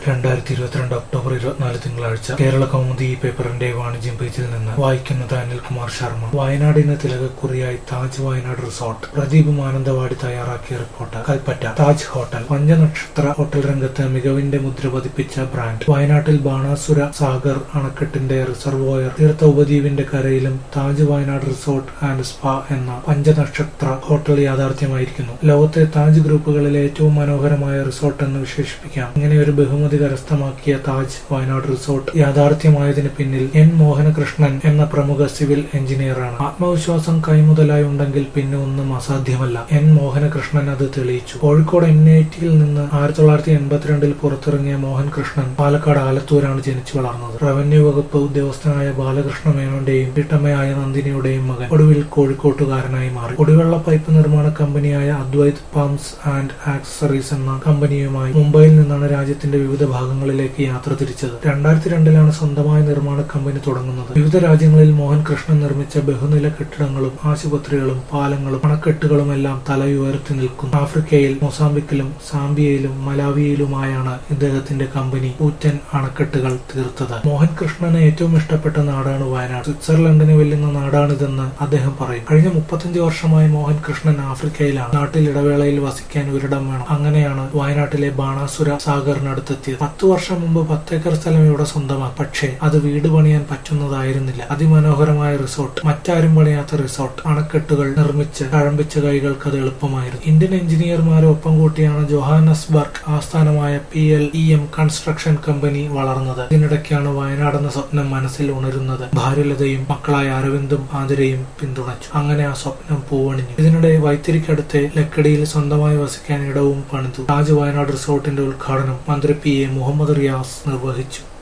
രണ്ടായിരത്തി ഇരുപത്തിരണ്ട് ഒക്ടോബർ ഇരുപത്തിനാല് തിങ്കളാഴ്ച കേരള കൗമുദി ഈ പേപ്പറിന്റെ വാണിജ്യം പേജിൽ നിന്ന് വായിക്കുന്നത് അനിൽകുമാർ ശർമ്മ വയനാടിന് തിലകക്കുറിയായി താജ് വയനാട് റിസോർട്ട് പ്രദീപ് മാനന്തവാടി തയ്യാറാക്കിയ റിപ്പോർട്ട് കൽപ്പറ്റ താജ് ഹോട്ടൽ പഞ്ചനക്ഷത്ര ഹോട്ടൽ രംഗത്ത് മികവിന്റെ മുദ്ര പതിപ്പിച്ച ബ്രാൻഡ് വയനാട്ടിൽ ബാണാസുര സാഗർ അണക്കെട്ടിന്റെ റിസർവോയർ തീർത്ത ഉപദ്വീപിന്റെ കരയിലും Taj Wayanad resort and spa എന്ന പഞ്ചനക്ഷത്ര ഹോട്ടൽ യാഥാർത്ഥ്യമായിരിക്കുന്നു ലോകത്തെ താജ് ഗ്രൂപ്പുകളിലെ ഏറ്റവും മനോഹരമായ റിസോർട്ട് എന്ന് വിശേഷിപ്പിക്കാം ഇങ്ങനെ ഒരു ബഹുമതി കരസ്ഥമാക്കിയ താജ് വയനാട് റിസോർട്ട് യാഥാർത്ഥ്യമായതിന് പിന്നിൽ എൻ മോഹനകൃഷ്ണൻ എന്ന പ്രമുഖ സിവിൽ എഞ്ചിനീയറാണ് ആത്മവിശ്വാസം കൈമുതലായി ഉണ്ടെങ്കിൽ പിന്നെ ഒന്നും അസാധ്യമല്ല എൻ മോഹനകൃഷ്ണൻ അത് തെളിയിച്ചു കോഴിക്കോട് എൻ ഐ ടിയിൽ നിന്ന് ആയിരത്തി തൊള്ളായിരത്തി എൺപത്തിരണ്ടിൽ പുറത്തിറങ്ങിയ മോഹൻകൃഷ്ണൻ പാലക്കാട് ആലത്തൂരാണ് ജനിച്ചു വളർന്നത് റവന്യൂ വകുപ്പ് ഉദ്യോഗസ്ഥനായ ബാലകൃഷ്ണ മേനോന്റെയും വീട്ടമ്മയായ നന്ദിനിയുടെയും മകൻ ഒടുവിൽ കോഴിക്കോട്ടുകാരനായി മാറി കുടിവെള്ള പൈപ്പ് നിർമ്മാണ കമ്പനിയായ അദ്വൈത് പമ്പ്സ് ആൻഡ് ആക്സസറീസ് എന്ന കമ്പനിയുമായി മുംബൈയിൽ നിന്നാണ് രാജ്യത്തിന്റെ വിവിധ ഭാഗങ്ങളിലേക്ക് യാത്ര തിരിച്ചത് രണ്ടായിരത്തി രണ്ടിലാണ് സ്വന്തമായ നിർമ്മാണ കമ്പനി തുടങ്ങുന്നത് വിവിധ രാജ്യങ്ങളിൽ മോഹൻ കൃഷ്ണൻ നിർമ്മിച്ച ബഹുനില കെട്ടിടങ്ങളും ആശുപത്രികളും പാലങ്ങളും അണക്കെട്ടുകളും എല്ലാം തലയുയർത്തി നിൽക്കുന്നു ആഫ്രിക്കയിൽ മൊസാംബിക്കിലും സാംബിയയിലും മലാവിയിലുമായാണ് ഇദ്ദേഹത്തിന്റെ കമ്പനി കൂറ്റൻ അണക്കെട്ടുകൾ തീർത്തത് മോഹൻ കൃഷ്ണന് ഏറ്റവും ഇഷ്ടപ്പെട്ട നാടാണ് വയനാട് സ്വിറ്റ്സർലൻഡിന് വെല്ലുന്ന നാടാണിതെന്ന് അദ്ദേഹം പറയും കഴിഞ്ഞ മുപ്പത്തഞ്ച് വർഷമായി മോഹൻ കൃഷ്ണൻ ആഫ്രിക്കയിലാണ് നാട്ടിൽ ഇടവേളയിൽ വസിക്കാൻ ഒരിടം വേണം അങ്ങനെയാണ് വയനാട്ടിലെ ബാണാസുര സാഗറിനടുത്തെത്തിയത് പത്തു വർഷം മുമ്പ് പത്തേക്കർ സ്ഥലം ഇവിടെ സ്വന്തമാക്കി പക്ഷേ അത് വീട് പണിയാൻ പറ്റുന്നതായിരുന്നില്ല അതിമനോഹരമായ റിസോർട്ട് മറ്റാരും പണിയാത്ത റിസോർട്ട് അണക്കെട്ടുകൾ നിർമ്മിച്ച് കഴമ്പിച്ച കൈകൾക്ക് അത് എളുപ്പമായിരുന്നു ഇന്ത്യൻ എഞ്ചിനീയർമാരെ ഒപ്പം കൂട്ടിയാണ് ജോഹാനസ്ബർഗ് ആസ്ഥാനമായ P L E M construction company വളർന്നത് ഇതിനിടയ്ക്കാണ് വയനാട് എന്ന സ്വപ്നം മനസ്സിൽ ഉണരുന്നത് ഭാര്യലതയും മക്കളായ അരവിന്ദും ആതിരയും പിന്തുണച്ചു അങ്ങനെ ആ സ്വപ്നം പൂവണിഞ്ഞു ഇതിനിടെ വൈത്തിരിക്കടുത്തെ ലക്കടിയിൽ സ്വന്തമായി വസിക്കാൻ ഇടവും പണിതു താജ് വയനാട് റിസോർട്ടിന്റെ ഉദ്ഘാടനം മന്ത്രി പി എ മുഹമ്മദ് റിയാസ് നിർവഹിച്ചു